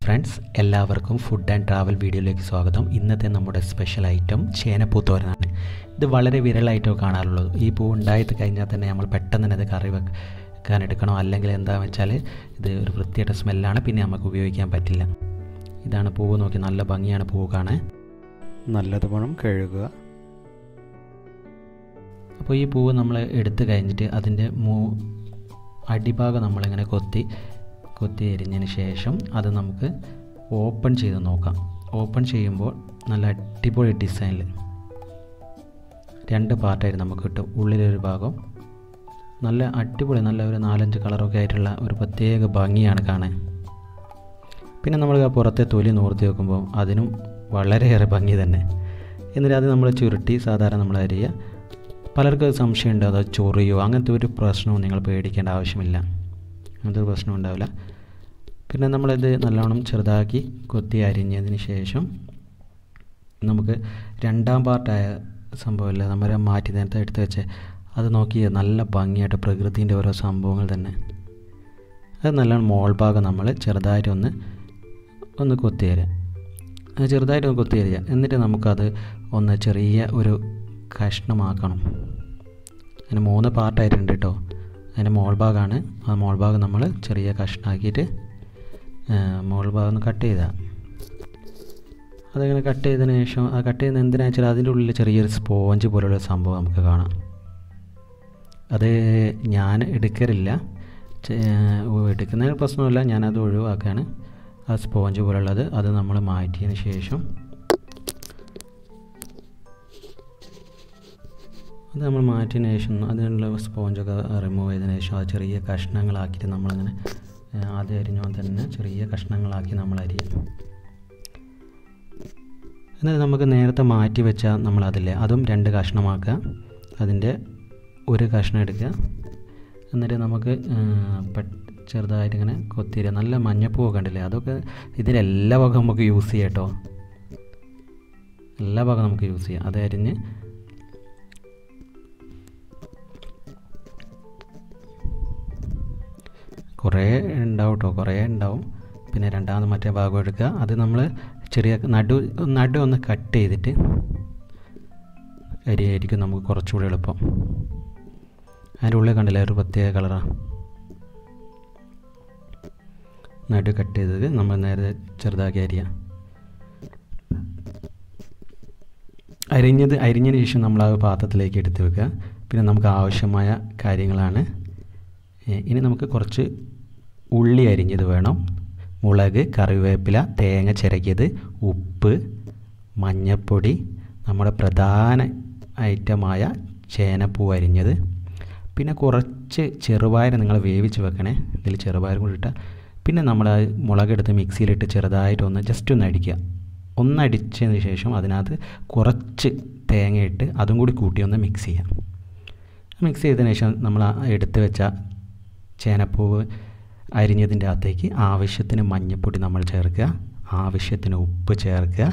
friends എല്ലാവർക്കും food and travel വീഡിയോയിലേക്ക് സ്വാഗതം ഇന്നത്തെ നമ്മുടെ സ്പെഷ്യൽ ഐറ്റം ചേനപ്പൂത്തോരനാണ് ഇത് വളരെ വിരളായിട്ടോ കാണാറുള്ളൂ ഈ പൂ ഉണ്ടായിട്ട് കഴിഞ്ഞാൽ തന്നെ നമ്മൾ പെട്ടെന്ന് തന്നെ ഇത് കറി വെക്കാൻ എടുക്കണം അല്ലെങ്കിൽ എന്താണെന്ന് വെച്ചാൽ ഇത് ഒരു വൃത്തിയായിട്ട് സ്മെല്ലാണ് പിന്നെ നമുക്ക് ഉപയോഗിക്കാൻ പറ്റില്ല ഇതാണ് പൂവ് നോക്കി നല്ല ഭംഗിയാണ് പൂവ് കാണാൻ നല്ലതുപോലെ കഴുകുക അപ്പോൾ ഈ പൂവ് നമ്മൾ എടുത്തു കഴിഞ്ഞിട്ട് അതിൻ്റെ മൂ അടിഭാഗം നമ്മളിങ്ങനെ കൊത്തി കൊത്തി എരിഞ്ഞതിന് ശേഷം അത് നമുക്ക് ഓപ്പൺ ചെയ്ത് നോക്കാം ഓപ്പൺ ചെയ്യുമ്പോൾ നല്ല അടിപൊളി ഡിസൈനിൽ രണ്ട് പാർട്ടായിട്ട് നമുക്ക് കിട്ടും ഉള്ളിലൊരു ഭാഗം നല്ല അടിപൊളി നല്ല ഒരു നാലഞ്ച് കളറൊക്കെ ആയിട്ടുള്ള ഒരു പ്രത്യേക ഭംഗിയാണ് കാണാൻ പിന്നെ നമ്മൾ ആ പുറത്തെ തൊലി നൂർത്തി വെക്കുമ്പോൾ അതിനും വളരെയേറെ ഭംഗി തന്നെ എന്നിട്ട് അത് നമ്മൾ ചുരുട്ടി സാധാരണ നമ്മൾ അരിയുക പലർക്കും അത് സംശയമുണ്ട് അതോ ചൊറിയോ അങ്ങനത്തെ ഒരു പ്രശ്നവും നിങ്ങൾ പേടിക്കേണ്ട ആവശ്യമില്ല അങ്ങനത്തെ ഒരു പ്രശ്നം ഉണ്ടാവില്ല പിന്നെ നമ്മളിത് നല്ലോണം ചെറുതാക്കി കൊത്തി അരിഞ്ഞതിന് ശേഷം നമുക്ക് രണ്ടാം പാർട്ടായ സംഭവമില്ല നമ്മൾ മാറ്റി നേരത്തെ എടുത്ത് വെച്ച് അത് നോക്കി നല്ല ഭംഗിയായിട്ട് പ്രകൃതിൻ്റെ ഓരോ സംഭവങ്ങൾ തന്നെ അത് നല്ലോണം മോൾ ഭാഗം നമ്മൾ ചെറുതായിട്ടൊന്ന് ഒന്ന് കൊത്തി തരിക അത് ചെറുതായിട്ട് ഒന്ന് കൊത്തി തരിക എന്നിട്ട് നമുക്കത് ഒന്ന് ചെറിയ ഒരു കഷ്ണമാക്കണം അതിന് മൂന്ന് പാർട്ടായിട്ടുണ്ട് കേട്ടോ അതിൻ്റെ മോൾ ഭാഗമാണ് ആ മോൾ ഭാഗം നമ്മൾ ചെറിയ കഷ്ണമാക്കിയിട്ട് മോൾ ഭാഗം ഒന്ന് കട്ട് ചെയ്താൽ അതങ്ങനെ കട്ട് ചെയ്തതിന് ശേഷം ആ കട്ട് ചെയ്യുന്ന എന്തിനാണെന്ന് വെച്ചാൽ അതിൻ്റെ ഉള്ളിൽ ചെറിയൊരു സ്പോഞ്ച് പോലുള്ള സംഭവം നമുക്ക് കാണാം അത് ഞാൻ എടുക്കലില്ല എടുക്കുന്നതിന് പ്രശ്നമില്ല ഞാനത് ഒഴിവാക്കുകയാണ് ആ സ്പോഞ്ച് പോലുള്ളത് അത് നമ്മൾ മാറ്റിയതിന് ശേഷം അത് നമ്മൾ മാറ്റിയതിന് ശേഷം അതിനുള്ള സ്പോഞ്ചൊക്കെ റിമൂവ് ചെയ്തതിന് ശേഷം അത് ചെറിയ കഷ്ണങ്ങളാക്കിയിട്ട് നമ്മളിങ്ങനെ ആദ്യം അരിഞ്ഞോ തന്നെ ചെറിയ കഷ്ണങ്ങളാക്കി നമ്മൾ അരിയും എന്നിട്ട് നമുക്ക് നേരത്തെ മാറ്റി വെച്ചാൽ നമ്മളതില്ലേ അതും രണ്ട് കഷ്ണമാക്കുക അതിൻ്റെ ഒരു കഷ്ണം എടുക്കുക എന്നിട്ട് നമുക്ക് ചെറുതായിട്ട് ഇങ്ങനെ കൊത്തിരിക നല്ല മഞ്ഞപ്പൂവൊക്കെ ഉണ്ടല്ലേ അതൊക്കെ ഇതിലെല്ലാ ഭാഗം നമുക്ക് യൂസ് ചെയ്യാം കേട്ടോ എല്ലാ ഭാഗം നമുക്ക് യൂസ് ചെയ്യാം അത് അരിഞ്ഞ് കുറേ ഉണ്ടാവും കേട്ടോ കുറേ ഉണ്ടാവും പിന്നെ രണ്ടാമത് മറ്റേ ഭാഗം എടുക്കുക അത് നമ്മൾ ചെറിയ നടു നടു ഒന്ന് കട്ട് ചെയ്തിട്ട് അരിയായിരിക്കും നമുക്ക് കുറച്ചുകൂടി എളുപ്പം അതിൻ്റെ ഉള്ളിൽ കണ്ടില്ലേ ഒരു പ്രത്യേക കളറാണ് നടു കട്ട് ചെയ്തത് നമ്മൾ നേരെ ചെറുതാക്കി അരിയാം അരിഞ്ഞത് അരിഞ്ഞതിന് ശേഷം നമ്മൾ ആ പാത്രത്തിലേക്ക് എടുത്ത് വെക്കുക പിന്നെ നമുക്ക് ആവശ്യമായ കാര്യങ്ങളാണ് ഇനി നമുക്ക് കുറച്ച് ഉള്ളി അരിഞ്ഞത് വേണം മുളക് കറിവേപ്പില തേങ്ങ ചിരകിയത് ഉപ്പ് മഞ്ഞൾപ്പൊടി നമ്മുടെ പ്രധാന ഐറ്റമായ ചേനപ്പൂ അരിഞ്ഞത് പിന്നെ കുറച്ച് ചെറുപയർ നിങ്ങൾ വേവിച്ച് വെക്കണേ ഇതിൽ ചെറുപയർ കൂടി ഇട്ടാൽ പിന്നെ നമ്മൾ മുളകെടുത്ത് മിക്സിയിലിട്ട് ചെറുതായിട്ടൊന്ന് ജസ്റ്റ് ഒന്ന് അടിക്കുക ഒന്നടിച്ചതിന് ശേഷം അതിനകത്ത് കുറച്ച് തേങ്ങയിട്ട് അതും കൂടി കൂട്ടി ഒന്ന് മിക്സ് ചെയ്യാം മിക്സ് ചെയ്തതിന് ശേഷം നമ്മൾ എടുത്ത് വെച്ച ചേനപ്പൂവ് അരിഞ്ഞതിൻ്റെ അകത്തേക്ക് ആവശ്യത്തിന് മഞ്ഞൾപ്പൊടി നമ്മൾ ചേർക്കുക ആവശ്യത്തിന് ഉപ്പ് ചേർക്കുക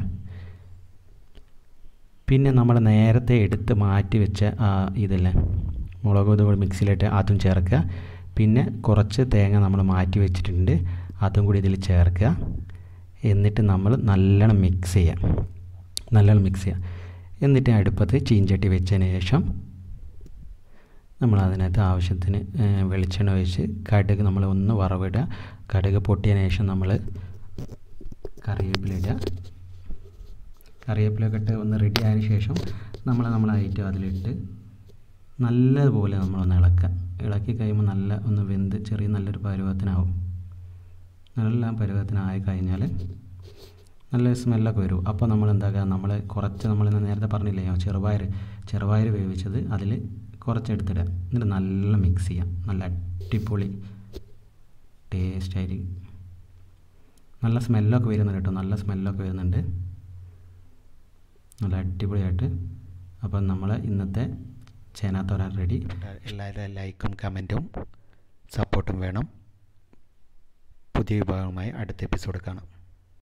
പിന്നെ നമ്മൾ നേരത്തെ എടുത്ത് മാറ്റി വെച്ച ഇതല്ലേ മുളക് കൂടി മിക്സിയിലിട്ട് അതും ചേർക്കുക പിന്നെ കുറച്ച് തേങ്ങ നമ്മൾ മാറ്റി വെച്ചിട്ടുണ്ട് അതും കൂടി ഇതിൽ ചേർക്കുക എന്നിട്ട് നമ്മൾ നല്ലോണം മിക്സ് ചെയ്യുക നല്ലോണം മിക്സ് ചെയ്യുക എന്നിട്ട് അടുപ്പത്ത് ചീഞ്ചട്ടി വെച്ചതിന് ശേഷം നമ്മൾ അതിനകത്ത് ആവശ്യത്തിന് വെളിച്ചെണ്ണ ഒഴിച്ച് കടുക് നമ്മൾ ഒന്ന് വറവിടുക കടുക് പൊട്ടിയതിന് ശേഷം നമ്മൾ കറിവേപ്പില ഇടുക കറിവേപ്പിലൊക്കെ ഇട്ട് ഒന്ന് റെഡി ആയതിനു ശേഷം നമ്മൾ നമ്മൾ ഐറ്റം അതിലിട്ട് നല്ലതുപോലെ നമ്മളൊന്ന് ഇളക്കുക ഇളക്കി കഴിയുമ്പോൾ നല്ല ഒന്ന് വെന്ത് ചെറിയ നല്ലൊരു പരുവത്തിനാവും നല്ല പരുവത്തിനായി കഴിഞ്ഞാൽ നല്ല സ്മെല്ലൊക്കെ വരും അപ്പോൾ നമ്മൾ എന്താക്കുക നമ്മൾ കുറച്ച് നമ്മൾ നേരത്തെ പറഞ്ഞില്ലേ ചെറുപയർ ചെറുപയർ വേവിച്ചത് അതിൽ കുറച്ചെടുത്തിടുക എന്നിട്ട് നല്ല മിക്സ് ചെയ്യാം നല്ല അടിപൊളി ടേസ്റ്റായിരിക്കും നല്ല സ്മെല്ലൊക്കെ വരുന്നുണ്ട് കേട്ടോ നല്ല സ്മെല്ലൊക്കെ വരുന്നുണ്ട് നല്ല അടിപൊളിയായിട്ട് അപ്പം നമ്മൾ ഇന്നത്തെ ചേനാത്തോരൻ റെഡി എല്ലാവരും ലൈക്കും കമൻറ്റും സപ്പോർട്ടും വേണം പുതിയ വിഭാഗവുമായി അടുത്ത എപ്പിസോഡ് കാണാം